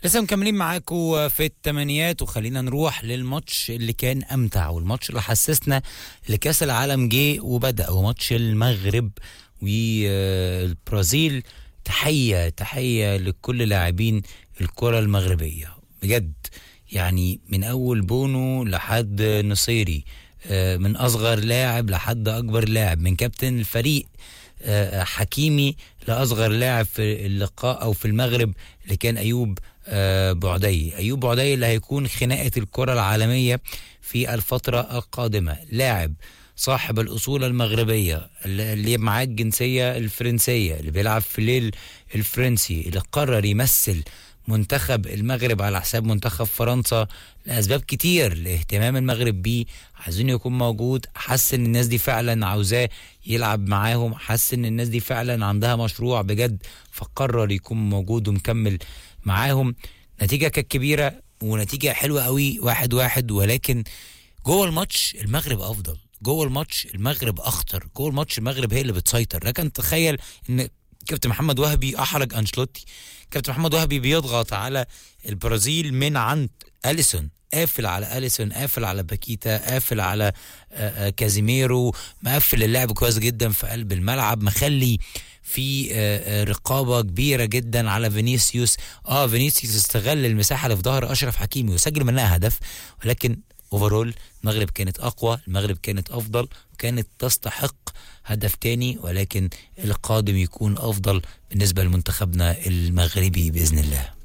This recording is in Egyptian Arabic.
لسه مكملين معاكم في الثمانيات وخلينا نروح للماتش اللي كان امتع والماتش اللي حسسنا لكاس العالم جه وبدا وماتش المغرب والبرازيل تحيه تحيه لكل لاعبين الكره المغربيه بجد يعني من اول بونو لحد نصيري آه، من اصغر لاعب لحد اكبر لاعب من كابتن الفريق آه، حكيمي لاصغر لاعب في اللقاء او في المغرب اللي كان ايوب آه، بعدي ايوب بعدي اللي هيكون خناقه الكره العالميه في الفتره القادمه لاعب صاحب الاصول المغربيه اللي اللي معاه الجنسيه الفرنسيه اللي بيلعب في ليل الفرنسي اللي قرر يمثل منتخب المغرب على حساب منتخب فرنسا لاسباب كتير لاهتمام المغرب بيه عايزين يكون موجود حس ان الناس دي فعلا عاوزاه يلعب معاهم حس ان الناس دي فعلا عندها مشروع بجد فقرر يكون موجود ومكمل معاهم نتيجة كانت كبيرة ونتيجة حلوة قوي واحد واحد ولكن جوه الماتش المغرب افضل جوه الماتش المغرب اخطر جوه الماتش المغرب هي اللي بتسيطر لكن تخيل ان كابتن محمد وهبي احرج انشلوتي كابتن محمد وهبي بيضغط على البرازيل من عند اليسون قافل على اليسون قافل على باكيتا قافل على آه، آه، كازيميرو مقفل اللعب كويس جدا في قلب الملعب مخلي في آه، آه، رقابه كبيره جدا على فينيسيوس اه فينيسيوس استغل المساحه اللي في ظهر اشرف حكيمي وسجل منها هدف ولكن اوفرول المغرب كانت اقوى المغرب كانت افضل كانت تستحق هدف تاني ولكن القادم يكون افضل بالنسبه لمنتخبنا المغربي باذن الله